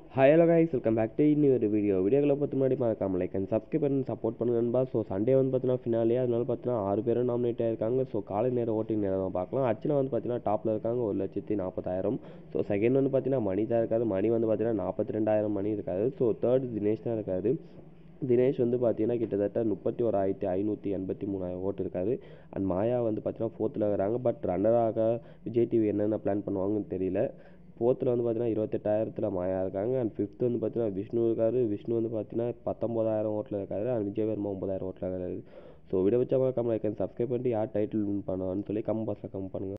hi hello guys welcome back to இன்னும் ஒரு video வீடியோக்களை பார்த்து முன்னாடி மறக்காம லைக் அண்ட் சப்ஸ்கிரைப் பண்ணி சப்போர்ட் பண்ணுங்க நண்பா ஸோ சண்டே வந்து பார்த்தீங்கன்னா ஃபினாலே அதனால பார்த்தீங்கன்னா ஆறு பேரும் நாமினேட் ஆயிருக்காங்க ஸோ காலை நேரம் ஓட்டிங் நேரம் தான் பார்க்கலாம் அர்ச்சனா வந்து பார்த்தீங்கன்னா டாப்பில் இருக்காங்க ஒரு லட்சத்தி நாற்பதாயிரம் ஸோ செகண்ட் வந்து பார்த்தீங்கன்னா மணி தான் இருக்காது மணி வந்து பார்த்தீங்கன்னா நாற்பத்தி ரெண்டாயிரம் மணி இருக்காது ஸோ தேர்ட் தினேஷ் தான் இருக்காது தினேஷ் வந்து பார்த்தீங்கன்னா கிட்டத்தட்ட முப்பத்தி ஓராயிரத்தி ஐநூற்றி எண்பத்தி மூணாயிரம் ஓட்டு இருக்காது அண்ட் மாயா வந்து பார்த்தீங்கன்னா ஃபோர்த்தில் இருக்கிறாங்க பட் ரன்னராக விஜய் டிவி என்னென்ன பிளான் பண்ணுவாங்கன்னு தெரியல ஃபோர்த்தில் வந்து பார்த்தீங்கன்னா இருபத்தெட்டாயிரத்தில் மாயா இருக்காங்க அண்ட் ஃபிஃப்த் வந்து பார்த்தீங்கன்னா விஷ்ணு இருக்காரு விஷ்ணு வந்து பார்த்தீங்கன்னா பத்தொம்பதாயிரம் ஓட்டில் இருக்காரு அண்ட் விஜய் வர்மா ஒம்பதாயிரம் ஓட்டில் இருக்காரு ஸோ வீடியோ வச்சா கம்மி லைக் சப்ஸ்கிரைப் பண்ணிட்டு யார் டைட்டில் வின் பண்ணுவான்னு சொல்லி கமெண்ட் பாக்ஸில் கமெண்ட் பண்ணுங்கள்